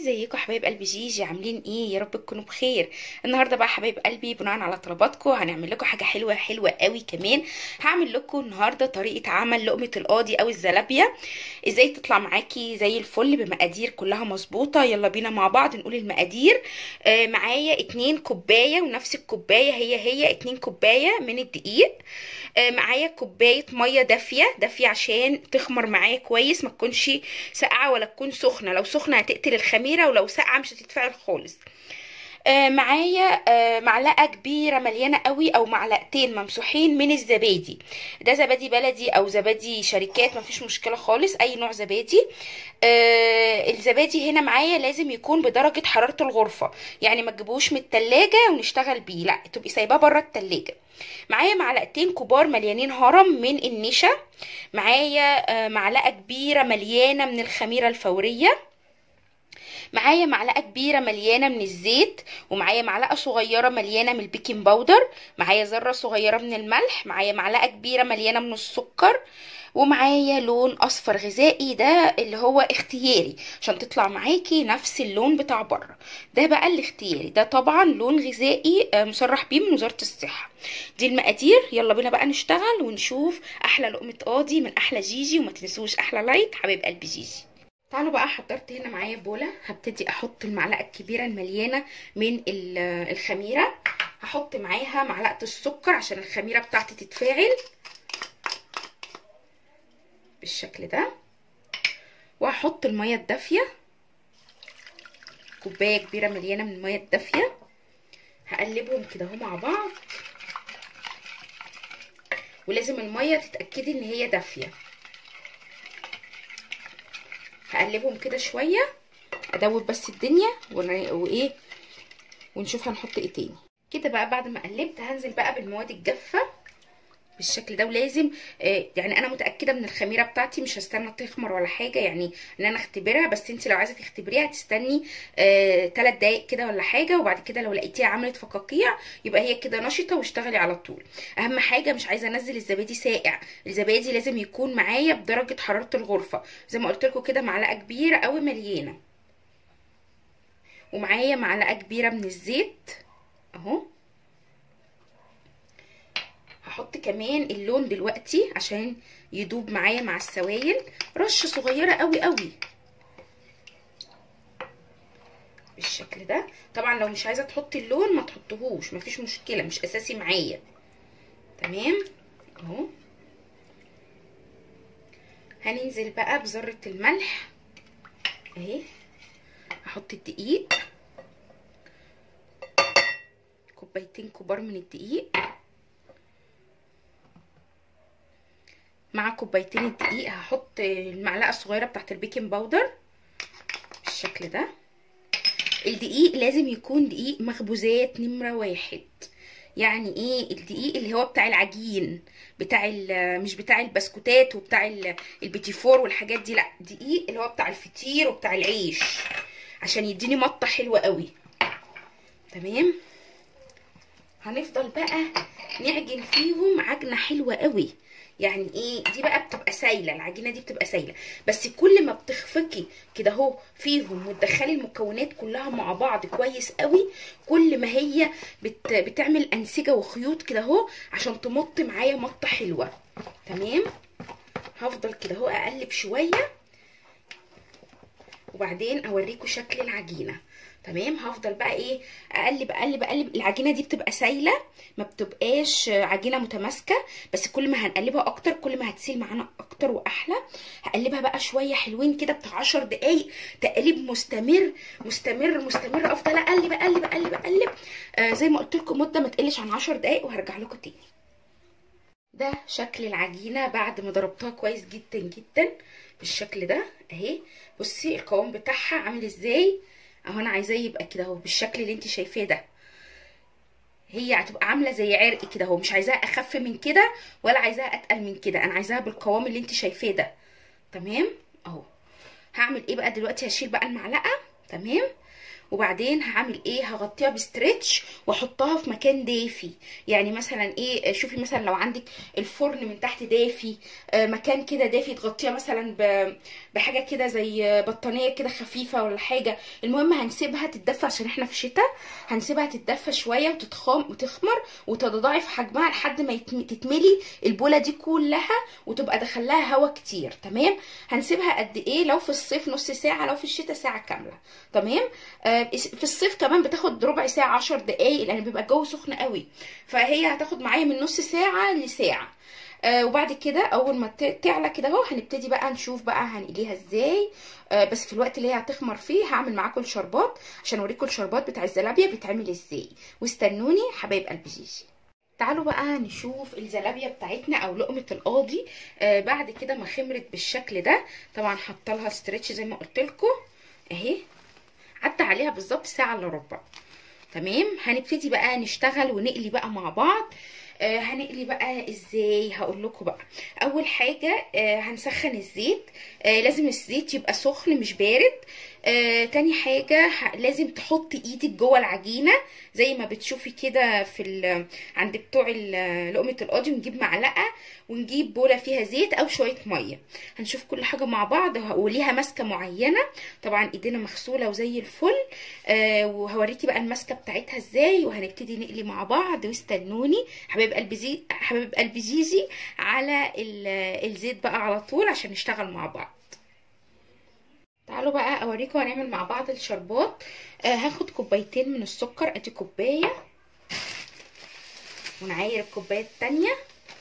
ازيكم حبايب قلبي جيجي عاملين ايه يا رب تكونوا بخير النهارده بقى حبايب قلبي بناء على طلباتكم هنعمل لكم حاجه حلوه حلوه قوي كمان هعمل لكم النهارده طريقه عمل لقمه القاضي او الزلابيه ازاي تطلع معاكي زي الفل بمقادير كلها مظبوطه يلا بينا مع بعض نقول المقادير آه معايا اتنين كوبايه ونفس الكوبايه هي هي اتنين كوبايه من الدقيق آه معايا كوبايه ميه دافيه دافيه عشان تخمر معايا كويس ما تكونش ساقعه ولا تكون سخنه لو سخنه هتقتل الخميره ولو ساقعه مش هتتفعل خالص آه معايا آه معلقه كبيره مليانه قوي او معلقتين ممسوحين من الزبادي ده زبادي بلدي او زبادي شركات مفيش مشكله خالص اي نوع زبادي آه الزبادي هنا معايا لازم يكون بدرجه حراره الغرفه يعني ما تجيبوش من التلاجة ونشتغل بيه لا تبقي سايباه بره التلاجة معايا معلقتين كبار مليانين هرم من النشا معايا معلقه كبيره مليانه من الخميره الفوريه معايا معلقه كبيره مليانه من الزيت ومعايا معلقه صغيره مليانه من البيكنج باودر معايا ذره صغيره من الملح معايا معلقه كبيره مليانه من السكر ومعايا لون اصفر غذائي ده اللي هو اختياري عشان تطلع معاكي نفس اللون بتاع بره ده بقى الاختياري ده طبعا لون غذائي مصرح بيه من وزاره الصحه دي المقادير يلا بينا بقى نشتغل ونشوف احلى لقمه قاضي من احلى جيجي وما تنسوش احلى لايك حبيب قلبي جيجي تعالوا بقى حضرت هنا معايا بوله هبتدي احط المعلقه الكبيره المليانه من الخميره هحط معاها معلقه السكر عشان الخميره بتاعتي تتفاعل بالشكل ده وهحط الميه الدافيه كوبايه كبيره مليانه من الميه الدافيه هقلبهم كده اهو مع بعض ولازم الميه تتاكدي ان هي دافيه هقلبهم كده شويه ادوب بس الدنيا وايه ونشوف هنحط ايه تاني كده بقى بعد ما قلبت هنزل بقى بالمواد الجافه بالشكل ده ولازم آه يعني انا متاكده من الخميره بتاعتي مش هستنى تخمر ولا حاجه يعني ان انا اختبرها بس انت لو عايزه تختبريها هتستني 3 آه دقايق كده ولا حاجه وبعد كده لو لقيتيها عملت فقاقيع يبقى هي كده نشطه واشتغلي على طول اهم حاجه مش عايزه انزل الزبادي ساقع الزبادي لازم يكون معايا بدرجه حراره الغرفه زي ما قلت لكم كده معلقه كبيره قوي مليانه ومعايا معلقه كبيره من الزيت اهو هحط كمان اللون دلوقتي عشان يدوب معايا مع السوائل رشه صغيره قوي قوي بالشكل ده طبعا لو مش عايزه تحطي اللون ما تحطهوش مفيش مشكله مش اساسي معايا تمام اهو هننزل بقى بذره الملح اهي هحط الدقيق كوبايتين كبار من الدقيق مع كوبايتين الدقيق هحط المعلقه الصغيره بتاعت البيكنج باودر بالشكل ده الدقيق لازم يكون دقيق مخبوزات نمره واحد يعني ايه الدقيق اللي هو بتاع العجين بتاع مش بتاع البسكوتات وبتاع البيتيفور والحاجات دي لا دقيق اللي هو بتاع الفطير وبتاع العيش عشان يديني مطه حلوه قوي تمام هنفضل بقى نعجن فيهم عجنه حلوه قوي يعني ايه دي بقى بتبقى سايله العجينه دي بتبقى سايله بس كل ما بتخفقي كده اهو فيهم وتدخلي المكونات كلها مع بعض كويس قوي كل ما هي بت بتعمل انسجه وخيوط كده اهو عشان تمط معايا مطه حلوه تمام هفضل كده اهو اقلب شويه وبعدين اوريكم شكل العجينه تمام هفضل بقى ايه اقلب اقلب اقلب العجينه دي بتبقى سايله ما بتبقاش عجينه متماسكه بس كل ما هنقلبها اكتر كل ما هتسيل معانا اكتر واحلى هقلبها بقى شويه حلوين كده بتاع 10 دقايق تقليب مستمر مستمر مستمر افضل اقلب اقلب اقلب اقلب آه زي ما قلت لكم مده ما تقلش عن 10 دقايق وهرجع لكم تاني ده شكل العجينه بعد ما ضربتها كويس جدا جدا بالشكل ده اهي بصي القوام بتاعها عامل ازاي اهو انا عايزاه يبقى كده اهو بالشكل اللي انت شايفاه ده هي هتبقى عامله زي عرق كده اهو مش عايزاها اخف من كده ولا عايزاها اتقل من كده انا عايزاها بالقوام اللي انت شايفاه ده تمام اهو هعمل ايه بقى دلوقتي هشيل بقى المعلقه تمام وبعدين هعمل ايه هغطيها بستريتش واحطها في مكان دافي يعني مثلا ايه شوفي مثلا لو عندك الفرن من تحت دافي آه مكان كده دافي تغطيها مثلا بحاجه كده زي بطانيه كده خفيفه ولا حاجه المهم هنسيبها تتدفى عشان احنا في شتاء هنسيبها تتدفى شويه وتتخام وتخمر وتتضاعف حجمها لحد ما تتملي البوله دي كلها وتبقى دخلها هوا كتير تمام هنسيبها قد ايه لو في الصيف نص ساعه لو في الشتاء ساعه كامله تمام آه في الصيف كمان بتاخد ربع ساعه 10 دقايق لان بيبقى الجو سخن قوي فهي هتاخد معايا من نص ساعه لساعه آه وبعد كده اول ما تعلى كده اهو هنبتدي بقى نشوف بقى هنقليها ازاي آه بس في الوقت اللي هي هتخمر فيه هعمل معاكم الشربات عشان اوريكم الشربات بتاع الزلابيه بيتعمل ازاي واستنوني حبايب قلب جيجي تعالوا بقى نشوف الزلابيه بتاعتنا او لقمه القاضي آه بعد كده ما خمرت بالشكل ده طبعا حاطه لها ستريتش زي ما قلت لكم اهي عدى عليها بالظبط ساعه الا ربع تمام هنبتدي بقى نشتغل ونقلي بقى مع بعض آه هنقلي بقى ازاي هقول لكم بقى اول حاجه آه هنسخن الزيت آه لازم الزيت يبقى سخن مش بارد آه تاني حاجة لازم تحطي ايدك جوه العجينة زي ما بتشوفي كده في عند بتوع لقمة القاضي ونجيب معلقة ونجيب بولة فيها زيت او شوية مية هنشوف كل حاجة مع بعض وليها ماسكة معينة طبعا ايدينا مغسولة وزي الفل آه وهوريكي بقى الماسكة بتاعتها ازاي وهنبتدي نقلي مع بعض واستنوني حبايب قلبي زي حبايب قلبي جيجي على الزيت بقى على طول عشان نشتغل مع بعض تعالوا بقى اوريكم هنعمل مع بعض الشربات آه هاخد كوبايتين من السكر ادي كوبايه ونعاير الكوبايه التانية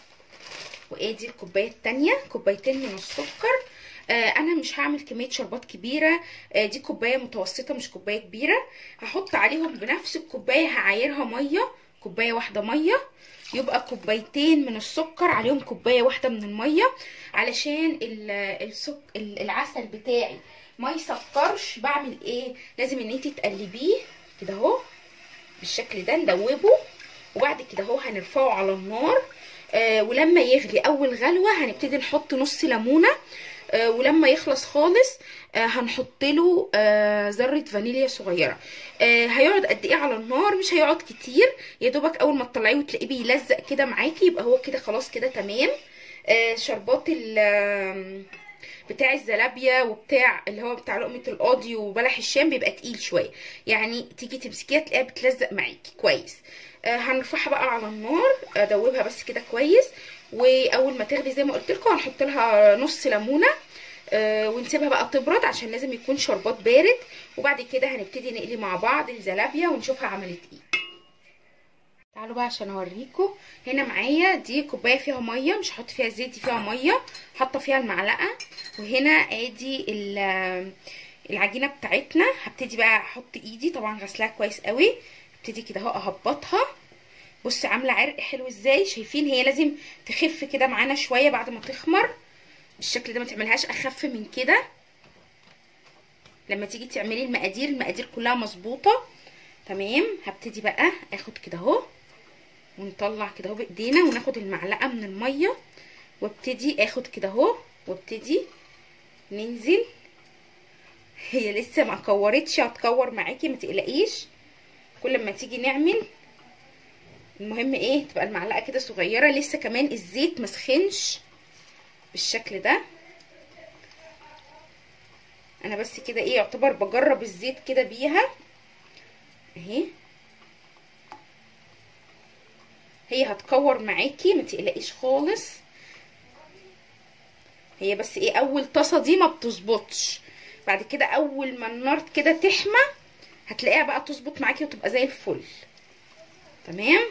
وادي الكوبايه التانية كوبايتين من السكر آه انا مش هعمل كميه شربات كبيره آه دي كوبايه متوسطه مش كوبايه كبيره هحط عليهم بنفس الكوبايه هعايرها ميه كوبايه واحده ميه يبقى كوبايتين من السكر عليهم كوبايه واحده من الميه علشان السك... العسل بتاعي ما يسكرش بعمل ايه لازم ان انت تقلبيه كده اهو بالشكل ده ندوبه وبعد كده اهو هنرفعه على النار آه ولما يغلي اول غلوه هنبتدي نحط نص ليمونه آه ولما يخلص خالص آه هنحط له آه ذره فانيليا صغيره آه هيقعد قد ايه على النار مش هيقعد كتير يا دوبك اول ما تطلعيه وتلاقيه بيلزق كده معاكي يبقى هو كده خلاص كده تمام آه شربات ال بتاع الزلابيا وبتاع اللي هو بتاع لقمه القاضي وبلح الشام بيبقى تقيل شويه يعني تيجي تمسكيها تلاقيها بتلزق معاكي كويس آه هنرفعها بقى على النار ادوبها بس كده كويس واول ما تغلي زي ما قلت لكم هنحط لها نص ليمونه آه ونسيبها بقى تبرد عشان لازم يكون شربات بارد وبعد كده هنبتدي نقلي مع بعض الزلابيا ونشوفها عملت ايه تعالوا بقى عشان اوريكم هنا معايا دي كوبايه فيها ميه مش هحط فيها زيت دي فيها ميه حاطه فيها المعلقه وهنا ادي العجينه بتاعتنا هبتدي بقى احط ايدي طبعا غسلاها كويس قوي هبتدي كده اهو اهبطها بصي عامله عرق حلو ازاي شايفين هي لازم تخف كده معانا شويه بعد ما تخمر بالشكل ده ما تعملهاش اخف من كده لما تيجي تعملي المقادير المقادير كلها مظبوطه تمام هبتدي بقى اخد كده اهو ونطلع كده اهو بايدينا وناخد المعلقه من الميه وابتدي اخد كده اهو وابتدي ننزل هي لسه ما كورتش هتكور معاكي ما تقلقيش كل ما تيجي نعمل المهم ايه تبقى المعلقه كده صغيره لسه كمان الزيت مسخنش بالشكل ده انا بس كده ايه يعتبر بجرب الزيت كده بيها اهي هي هتكور معاكي ما تقلقيش خالص هي بس ايه اول طاسه دي ما بتظبطش بعد كده اول ما النار كده تحمى هتلاقيها بقى تظبط معاكي وتبقى زي الفل تمام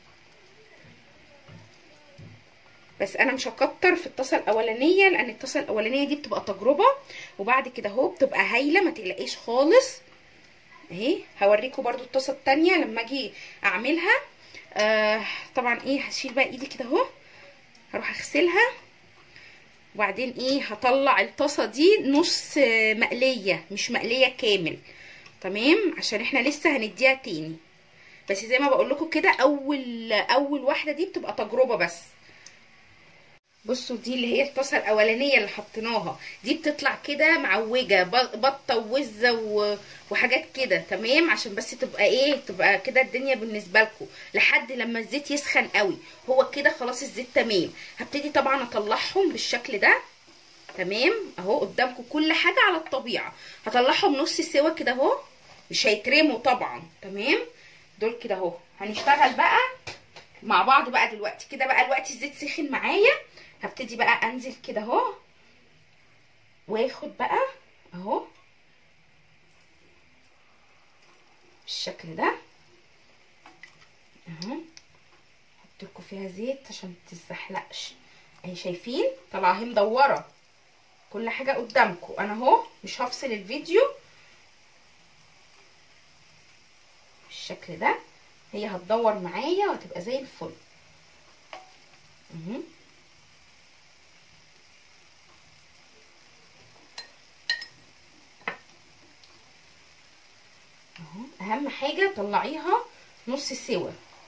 بس انا مش هكتر في الطاسه الاولانيه لان الطاسه الاولانيه دي بتبقى تجربه وبعد كده اهو بتبقى هايله ما تقلقيش خالص اهي هوريكم برده الطاسه التانية لما اجي اعملها آه طبعا ايه هشيل بقى ايدي كده اهو هروح اغسلها وبعدين ايه هطلع الطاسه دي نص مقليه مش مقليه كامل تمام عشان احنا لسه هنديها تاني بس زي ما بقول لكم كده اول اول واحده دي بتبقى تجربه بس بصوا دي اللي هي الطاسه الاولانيه اللي حطيناها دي بتطلع كده معوجه بطه ووزه و... وحاجات كده تمام عشان بس تبقى ايه تبقى كده الدنيا بالنسبه لكم لحد لما الزيت يسخن قوي هو كده خلاص الزيت تمام هبتدي طبعا اطلعهم بالشكل ده تمام اهو قدامكم كل حاجه على الطبيعه هطلعهم نص سوا كده اهو مش هيترموا طبعا تمام دول كده اهو هنشتغل بقى مع بعض بقى دلوقتي كده بقى الوقت الزيت سخن معايا هبتدي بقى انزل كده اهو واخد بقى اهو بالشكل ده اهو احط لكم فيها زيت عشان ما تتزحلقش اهي شايفين طالعه اهي مدوره كل حاجه قدامكم انا اهو مش هفصل الفيديو بالشكل ده هي هتدور معايا وهتبقى زي الفل اهو اهو اهم حاجه طلعيها نص سوا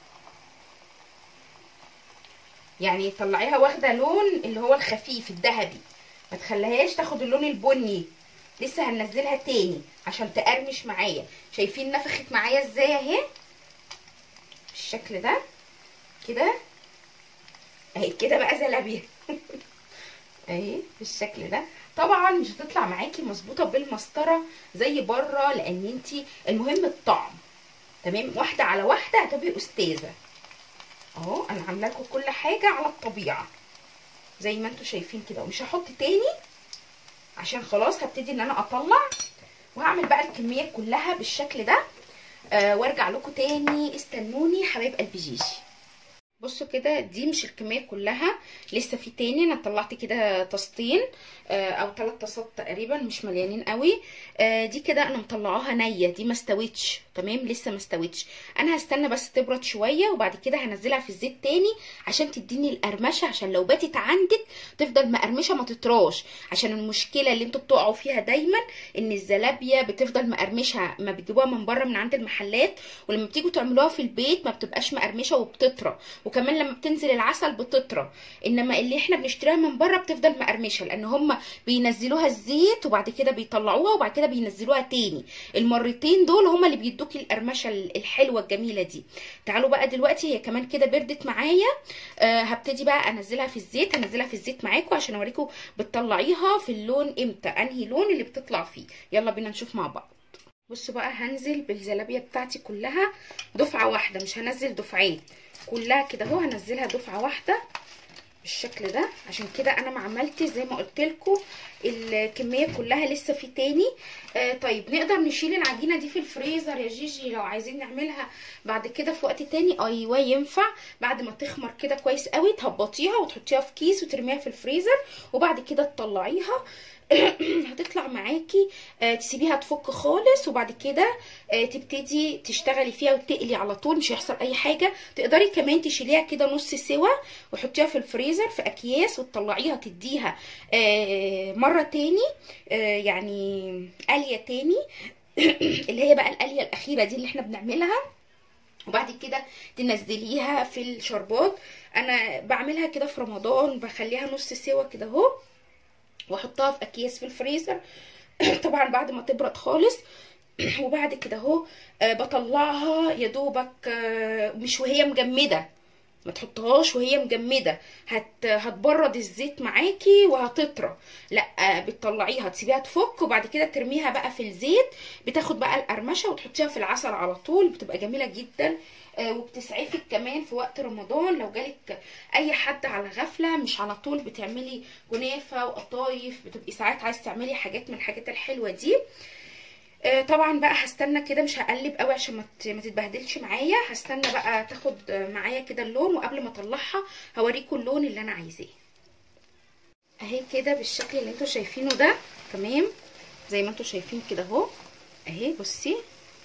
يعني طلعيها واخده لون اللي هو الخفيف الذهبي ما تخليهاش تاخد اللون البني لسه هننزلها تاني عشان تقرمش معايا شايفين نفخت معايا ازاي اهي بالشكل ده كده اهي كده بقى زلابيه اهي بالشكل ده طبعا مش هتطلع معاكي مظبوطه بالمسطره زي بره لان انتي المهم الطعم تمام واحده على واحده هتبقي استاذه اهو انا عامله لكم كل حاجه على الطبيعه زي ما انتم شايفين كده ومش هحط تاني عشان خلاص هبتدي ان انا اطلع وهعمل بقى الكميه كلها بالشكل ده آه وارجع لكم تاني استنوني حبايب قلب جيجي بصوا كده دي مش الكميه كلها لسه في تاني انا طلعت كده طاستين آه او ثلاث طاسات تقريبا مش مليانين قوي آه دي كده انا مطلعاها نيه دي ما استوتش تمام لسه ما استوتش انا هستنى بس تبرد شويه وبعد كده هنزلها في الزيت تاني عشان تديني القرمشه عشان لو باتت عندك تفضل مقرمشه ما تطراش عشان المشكله اللي انتوا بتقعوا فيها دايما ان الزلابيه بتفضل مقرمشه ما بتجيبوها من بره من عند المحلات ولما بتيجوا تعملوها في البيت ما بتبقاش مقرمشه وبتطرى وكمان لما بتنزل العسل بتطرى انما اللي احنا بنشتريها من بره بتفضل مقرمشه لان هم بينزلوها الزيت وبعد كده بيطلعوها وبعد كده بينزلوها تاني المرتين دول هم اللي بيدوكي القرمشه الحلوه الجميله دي تعالوا بقى دلوقتي هي كمان كده بردت معايا آه هبتدي بقى انزلها في الزيت هنزلها في الزيت معاكم عشان اوريكم بتطلعيها في اللون امتى انهي لون اللي بتطلع فيه يلا بينا نشوف مع بعض بصوا بقى هنزل بالزلابيه بتاعتي كلها دفعه واحده مش هنزل دفعين كلها كده اهو هنزلها دفعه واحده بالشكل ده عشان كده انا ما عملتش زي ما قلت لكم الكميه كلها لسه في تاني آه طيب نقدر نشيل العجينه دي في الفريزر يا جيجي لو عايزين نعملها بعد كده في وقت تاني ايوه ينفع بعد ما تخمر كده كويس قوي تهبطيها وتحطيها في كيس وترميها في الفريزر وبعد كده تطلعيها هتطلع معاكي آه تسيبيها تفك خالص وبعد كده آه تبتدي تشتغلي فيها وتقلي على طول مش هيحصل اي حاجه تقدري كمان تشيليها كده نص سوا وتحطيها في الفريزر في اكياس وتطلعيها تديها آه مره تاني يعني قليه تاني اللي هي بقى القليه الاخيره دي اللي احنا بنعملها وبعد كده تنزليها في الشربات انا بعملها كده في رمضان بخليها نص سوا كده اهو واحطها في اكياس في الفريزر طبعا بعد ما تبرد خالص وبعد كده اهو بطلعها يا دوبك مش وهي مجمده ما تحطهاش وهي مجمده هت هتبرد الزيت معاكي وهتطرى لا بتطلعيها تسيبيها تفك وبعد كده ترميها بقى في الزيت بتاخد بقى القرمشه وتحطيها في العسل على طول بتبقى جميله جدا وبتسعفك كمان في وقت رمضان لو جالك اي حد على غفله مش على طول بتعملي كنافه وقطايف بتبقي ساعات عايز تعملي حاجات من الحاجات الحلوه دي طبعا بقى هستنى كده مش هقلب قوي عشان ما تتبهدلش معايا هستنى بقى تاخد معايا كده اللون وقبل ما اطلعها هوريكم اللون اللي انا عايزاه اهي كده بالشكل اللي انتوا شايفينه ده تمام زي ما انتوا شايفين كده اهو اهي بصي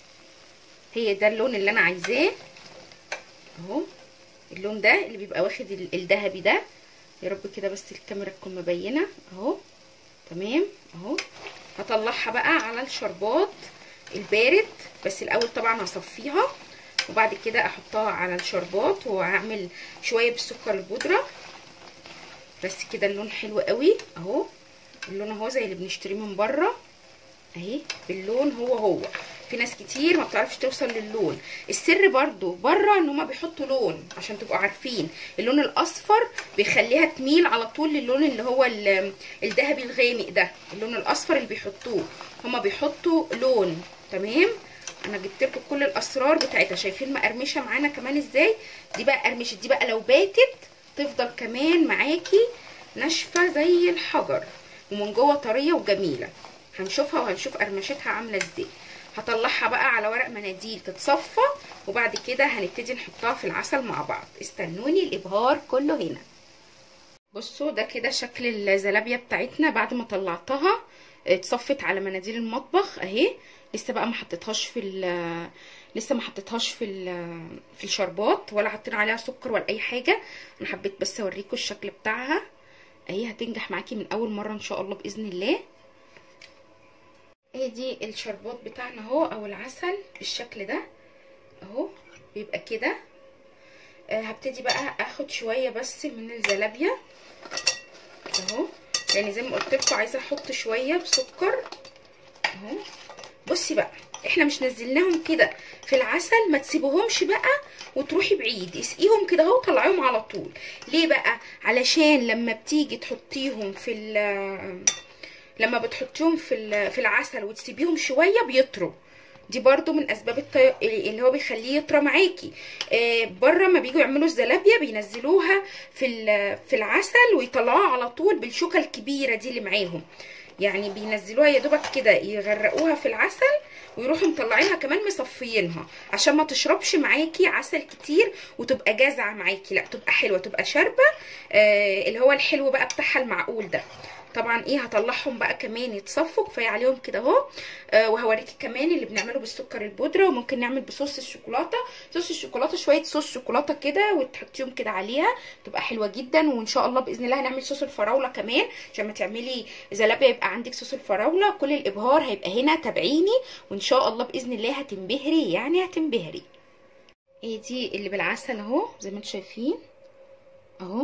هي ده اللون اللي انا عايزاه اهو اللون ده اللي بيبقى واخد الذهبي ده يا رب كده بس الكاميرا تكون مبينه اهو تمام اهو هطلعها بقى على الشربات البارد بس الاول طبعا هصفيها وبعد كده احطها على الشربات وهعمل شويه بالسكر البودره بس كده اللون حلو قوي اهو اللون اهو زي اللي بنشتريه من بره اهي باللون هو هو في ناس كتير ما بتعرفش توصل للون السر برضو بره ان هما بيحطوا لون عشان تبقوا عارفين اللون الاصفر بيخليها تميل على طول للون اللي هو الذهبي الغامق ده اللون الاصفر اللي بيحطوه هما بيحطوا لون تمام انا جبت لكم كل الاسرار بتاعتها شايفين مقرمشه معانا كمان ازاي دي بقى قرمشه دي بقى لو باتت تفضل كمان معاكي ناشفه زي الحجر ومن جوه طريه وجميله هنشوفها وهنشوف قرمشتها عامله ازاي هطلعها بقى على ورق مناديل تتصفى وبعد كده هنبتدي نحطها في العسل مع بعض استنوني الابهار كله هنا بصوا ده كده شكل الزلابيه بتاعتنا بعد ما طلعتها اتصفت على مناديل المطبخ اهي لسه بقى ما حطيتهاش في لسه ما حطيتهاش في في الشربات ولا حطينا عليها سكر ولا اي حاجه انا حبيت بس اوريكم الشكل بتاعها اهي هتنجح معاكي من اول مره ان شاء الله باذن الله اهي دي الشربات بتاعنا اهو او العسل بالشكل ده اهو بيبقى كده آه هبتدي بقى اخد شويه بس من الزلابيه اهو لان زي ما قلت لكم عايزه احط شويه بسكر اهو بصي بقى احنا مش نزلناهم كده في العسل ما تسيبوهمش بقى وتروحي بعيد اسقيهم كده اهو طلعيهم على طول ليه بقى علشان لما بتيجي تحطيهم في لما بتحطيهم في في العسل وتسيبيهم شويه بيطروا دي برضو من اسباب الطي... اللي هو بيخليه يطرى معاكي آه بره ما بيجوا يعملوا الزلابيه بينزلوها في في العسل ويطلعوها على طول بالشوكه الكبيره دي اللي معاهم يعني بينزلوها يا دوبك كده يغرقوها في العسل ويروحوا مطلعينها كمان مصفيينها عشان ما تشربش معاكي عسل كتير وتبقى جازعه معاكي لا تبقى حلوه تبقى شاربه آه اللي هو الحلو بقى بتاعها المعقول ده طبعا ايه هطلعهم بقى كمان يتصفوا كفايه عليهم كده اهو آه وهوريكي كمان اللي بنعمله بالسكر البودره وممكن نعمل بصوص الشوكولاته صوص الشوكولاته شويه صوص شوكولاته كده وتحطيهم كده عليها تبقى حلوه جدا وان شاء الله باذن الله هنعمل صوص الفراوله كمان عشان ما تعملي زلابيه يبقى عندك صوص الفراوله كل الابهار هيبقى هنا تابعيني وان شاء الله باذن الله هتنبهري يعني هتنبهري ايه دي اللي بالعسل اهو زي ما انتم شايفين اهو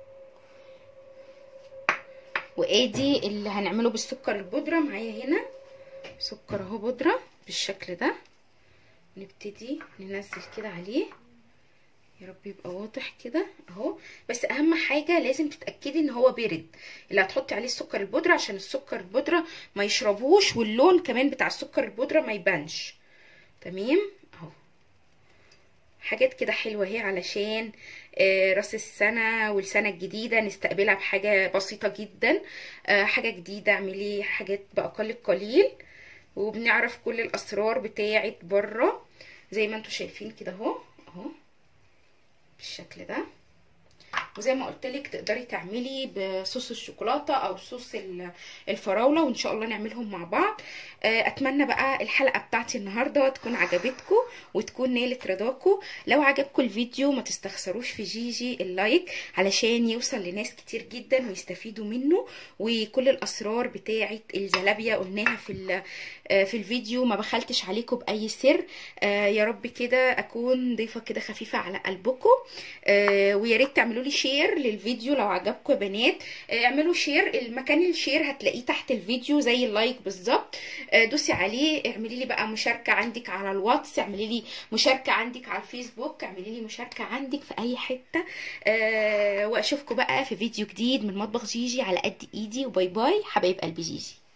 وادي اللي هنعمله بالسكر البودره معايا هنا سكر اهو بودره بالشكل ده نبتدي ننزل كده عليه يا رب يبقى واضح كده اهو بس اهم حاجه لازم تتاكدي ان هو بارد اللي هتحطي عليه السكر البودره عشان السكر البودره ما يشربوش واللون كمان بتاع السكر البودره ما يبانش تمام اهو حاجات كده حلوه اهي علشان آه راس السنه والسنه الجديده نستقبلها بحاجه بسيطه جدا آه حاجه جديده اعملي حاجات باقل القليل وبنعرف كل الاسرار بتاعه بره زي ما انتم شايفين كده اهو اهو بالشكل ده وزي ما قلت لك تقدري تعملي بصوص الشوكولاته او صوص الفراوله وان شاء الله نعملهم مع بعض اتمنى بقى الحلقه بتاعتي النهارده تكون عجبتكم وتكون نالت رضاكم لو عجبكم الفيديو ما تستخسروش في جيجي اللايك علشان يوصل لناس كتير جدا ويستفيدوا منه وكل الاسرار بتاعه الزلابيه قلناها في في الفيديو ما بخلتش عليكم باي سر يا رب كده اكون ضيفه كده خفيفه على قلبكم ويا ريت تعملوا لي شير للفيديو لو عجبكم يا بنات اعملوا شير المكان الشير هتلاقيه تحت الفيديو زي اللايك بالظبط دوسي عليه اعملي لي بقى مشاركه عندك على الواتس اعملي لي مشاركه عندك على الفيسبوك اعملي لي مشاركه عندك في اي حته أه واشوفكم بقى في فيديو جديد من مطبخ جيجي على قد ايدي وباي باي حبايب قلبي جيجي